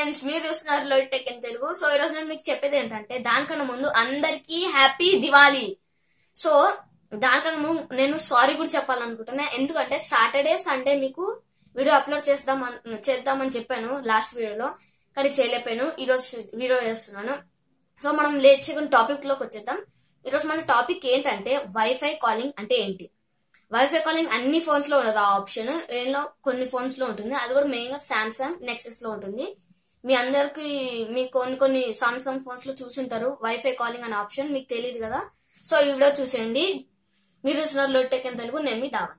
friends మీరు చూస్తున్నారు load tech in Telugu so ఈ రోజు నేను మీకు చెప్పేది ఏంటంటే దానికన్నా ముందు అందరికీ హ్యాపీ దివాళీ సో దానికన్నా ముందు నేను సారీ కూడా చెప్పాలనుకుంటున్నా ఎందుకంటే సాటర్డే సండే మీకు వీడియో అప్లోడ్ చేద్దాం చేద్దామని చెప్పాను లాస్ట్ వీడియోలో కానీ చేయలేకపోయాను ఈ రోజు వీడియో చేస్తున్నాను సో మనం లేచి టాపిక్ లోకి వచ్చేద్దాం ఈ రోజు మన టాపిక్ ఏంటంటే వైఫై కాలింగ్ అంటే ఏంటి వైఫై కాలింగ్ అన్ని ఫోన్స్ లో ఉండదు ఆ ఆప్షన్ ఏలో కొన్ని ఫోన్స్ లో ఉంటుంది అది కూడా మెయిన్ గా సామ్సంగ్ నెక్సెస్ లో ఉంటుంది మీ అందరికి మీ కొన్ని కొన్ని సామ్సంగ్ ఫోన్స్ లో చూసుంటారు వైఫై కాలింగ్ అనే ఆప్షన్ మీకు తెలియదు కదా సో ఈ వీడియో చూసేయండి మీరు చూసిన లోటెక్ అని తెలుగు నేను మీ Dhavan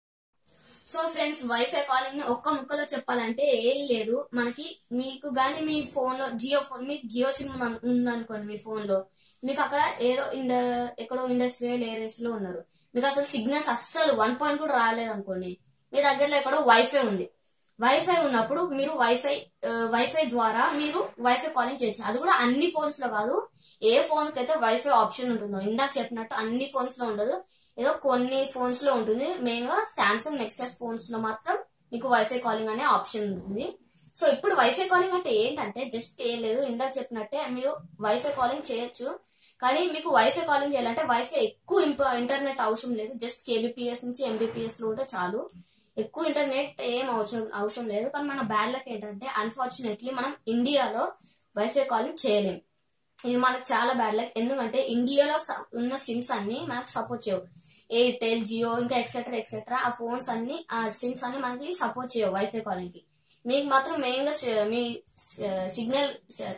so friends wifi calling ని ఒక్క ముక్కలో చెప్పాలంటే ఏం లేదు మనకి మీకు గానీ మీ ఫోన్ లో జియో ఫోన్ మీకు జియో సిమ్ ఉందనుకోండి మీ ఫోన్ లో మీకు అక్కడ ఏదో ఇండ ఎక్కడో ఇండస్ట్రియల్ ఏరియాస్ లో ఉన్నారు మీకు అసలు సిగ్నల్స్ అస్సలు వన్ పాయింట్ కూడా రాలేదు అనుకోండి మీ దగ్గరలో ఎక్కడో వైఫై ఉంది వైఫై ఉన్నప్పుడు మీరు వైఫై వైఫై ద్వారా మీరు వైఫై కాలింగ్ చేయొచ్చు అది కూడా అన్ని ఫోన్స్ లో కాదు ఏ ఫోన్ కి అయితే వైఫై ఆప్షన్ ఉంటుందో ఇందాక చెప్పినట్టు అన్ని ఫోన్స్ లో ఉండదు ఏదో కొన్ని ఫోన్స్ లో ఉంటుంది మెయిన్ గా సామ్సంగ్ నెక్సెస్ ఫోన్స్ లో మాత్రం మీకు వైఫై కాలింగ్ అనే ఆప్షన్ ఉంటుంది సో ఇప్పుడు వైఫై కాలింగ్ అంటే ఏంటంటే జస్ట్ ఏం లేదు ఇందాక చెప్పినట్టే మీరు వైఫై కాలింగ్ చేయొచ్చు కానీ మీకు వైఫై కాలింగ్ చేయాలంటే వైఫై ఎక్కువ ఇంటర్నెట్ అవసరం లేదు జస్ట్ కేబిపిఎస్ నుంచి ఎంబీపీఎస్ లో ఉంటే చాలు ఎక్కువ ఇంటర్నెట్ ఏం అవసరం అవసరం లేదు కానీ మన బ్యాడ్ లక్ ఏంటంటే అన్ఫార్చునేట్లీ మనం ఇండియాలో వైఫై కాలింగ్ చేయలేం ఇది మనకు చాలా బ్యాడ్ లక్ ఎందుకంటే ఇండియాలో ఉన్న సిమ్స్ అన్ని మనకు సపోర్ట్ చేయవు ఎయిర్టెల్ జియో ఇంకా ఎక్సెట్రా ఎక్సెట్రా ఆ ఫోన్స్ అన్ని ఆ సిమ్స్ అన్ని మనకి సపోర్ట్ చేయవు వైఫై కాలింగ్ కి మీకు మాత్రం మెయిన్ గా మీ సిగ్నల్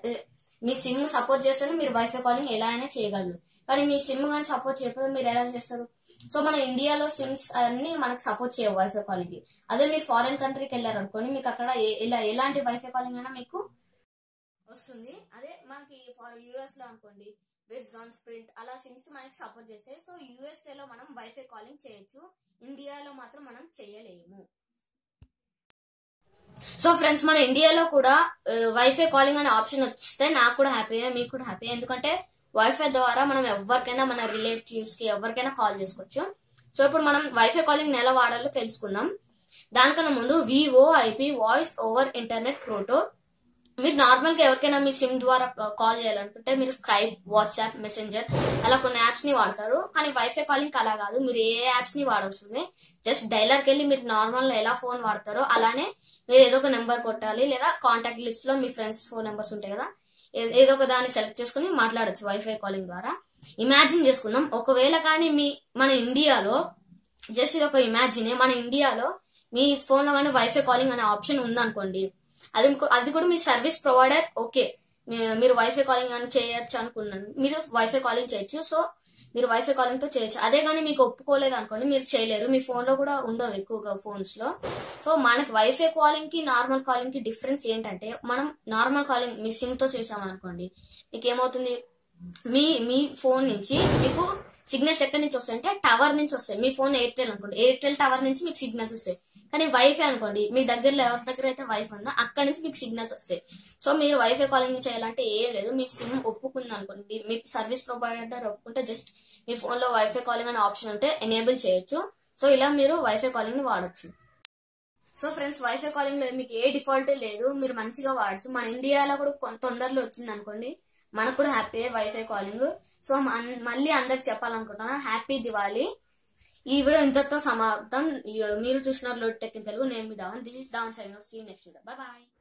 మీ సిమ్ సపోర్ట్ చేస్తేనే మీరు వైఫై కాలింగ్ ఎలా అయినా చేయగలరు కానీ మీ సిమ్ కానీ సపోర్ట్ చేయకపోతే మీరు ఎలా చేస్తారు సో మన ఇండియాలో సిమ్స్ అన్ని మనకు సపోర్ట్ చేయవు వైఫై కాలింగ్ కి అదే మీరు ఫారిన్ కంట్రీకి వెళ్ళారు అనుకోండి మీకు అక్కడ ఇలా ఎలాంటి వైఫై కాలింగ్ అయినా మీకు వస్తుంది అదే మనకి యూఎస్ లో అనుకోండి వెర్జాన్ స్ప్రింట్ అలా సిమ్స్ మనకి సపోర్ట్ చేస్తాయి సో యూఎస్ఏ లో మనం వైఫై కాలింగ్ చేయొచ్చు ఇండియాలో మాత్రం మనం చేయలేము సో ఫ్రెండ్స్ మన ఇండియాలో కూడా వైఫై కాలింగ్ అనే ఆప్షన్ వస్తే నాకు కూడా హ్యాపీ మీకు కూడా హ్యాపీ ఎందుకంటే వైఫై ద్వారా మనం ఎవరికైనా మన రిలేటివ్స్ కి ఎవరికైనా కాల్ చేసుకోవచ్చు సో ఇప్పుడు మనం వైఫై కాలింగ్ ఎలా వాడాలో తెలుసుకుందాం దానికన్నా ముందు VoIP voice over internet proto మీరు నార్మల్ గా ఎవరికైనా మీ సిమ్ ద్వారా కాల్ చేయాలనుకుంటే మీరు స్కైప్ వాట్సాప్ మెసెంజర్ అలా కొన్ని యాప్స్ ని వాడతారు కానీ వైఫై కాలింగ్ అలా కాదు మీరు ఏ యాప్స్ ని వాడవస్తుంది జస్ట్ డైలర్ కి వెళ్ళి మీరు నార్మల్ ఎలా ఫోన్ వాడతారో అలానే మీరు ఏదో ఒక నెంబర్ కొట్టాలి లేదా కాంటాక్ట్ లిస్ట్ లో మీ ఫ్రెండ్స్ ఫోన్ నెంబర్స్ ఉంటాయి కదా ఏదో ఒక దాన్ని సెలెక్ట్ చేసుకుని మాట్లాడచ్చు వైఫై కాలింగ్ ద్వారా ఇమాజిన్ చేసుకుందాం ఒకవేళ కానీ మీ మన ఇండియాలో జస్ట్ ఇది ఒక ఇమాజిన్ మన ఇండియాలో మీ ఫోన్ లో కానీ వైఫై కాలింగ్ అనే ఆప్షన్ ఉందనుకోండి అది అది కూడా మీ సర్వీస్ ప్రొవైడర్ ఓకే మీరు వైఫై కాలింగ్ అని చేయొచ్చు అనుకున్నాను మీరు వైఫై కాలింగ్ చేయొచ్చు సో మీరు వైఫై కాలింగ్ తో చేయొచ్చు అదే కానీ మీకు ఒప్పుకోలేదు అనుకోండి మీరు చేయలేరు మీ ఫోన్ లో కూడా ఉండవు ఎక్కువగా ఫోన్స్ లో సో మనకి వైఫై కాలింగ్ కి నార్మల్ కాలింగ్ కి డిఫరెన్స్ ఏంటంటే మనం నార్మల్ కాలింగ్ మీ సిమ్ తో చేసామనుకోండి మీకు ఏమవుతుంది మీ మీ ఫోన్ నుంచి మీకు సిగ్నల్స్ ఎక్కడి నుంచి వస్తాయి అంటే టవర్ నుంచి వస్తాయి మీ ఫోన్ ఎయిర్టెల్ అనుకోండి ఎయిర్టెల్ టవర్ నుంచి మీకు సిగ్నల్స్ వస్తాయి కానీ వైఫై అనుకోండి మీ దగ్గరలో ఎవరి దగ్గర అయితే వైఫై ఉందో అక్కడి నుంచి మీకు సిగ్నల్స్ వస్తాయి సో మీరు వైఫై కాలింగ్ చేయాలంటే ఏం లేదు మీ సిమ్ ఒప్పుకుంది అనుకోండి మీ సర్వీస్ ప్రొవైడర్ ఒప్పుకుంటే జస్ట్ మీ ఫోన్ లో వైఫై కాలింగ్ అనే ఆప్షన్ ఉంటే ఎనేబుల్ చేయొచ్చు సో ఇలా మీరు వైఫై కాలింగ్ ని వాడచ్చు సో ఫ్రెండ్స్ వైఫై కాలింగ్ లో మీకు ఏ డిఫాల్ట్ లేదు మీరు మంచిగా వాడచ్చు మన ఇండియాలో కూడా తొందరలో వచ్చింది అనుకోండి మనకు కూడా హ్యాపీ వైఫై కాలింగ్ సో మళ్ళీ అందరికి చెప్పాలనుకుంటున్నా హ్యాపీ దివాళీ ఈ వీడియో ఇంతతో సమాప్తం మీరు చూసిన లోడ్ టెక్ తెలుగు నేను మీ Dhavan this is Dhavan sign see next video bye bye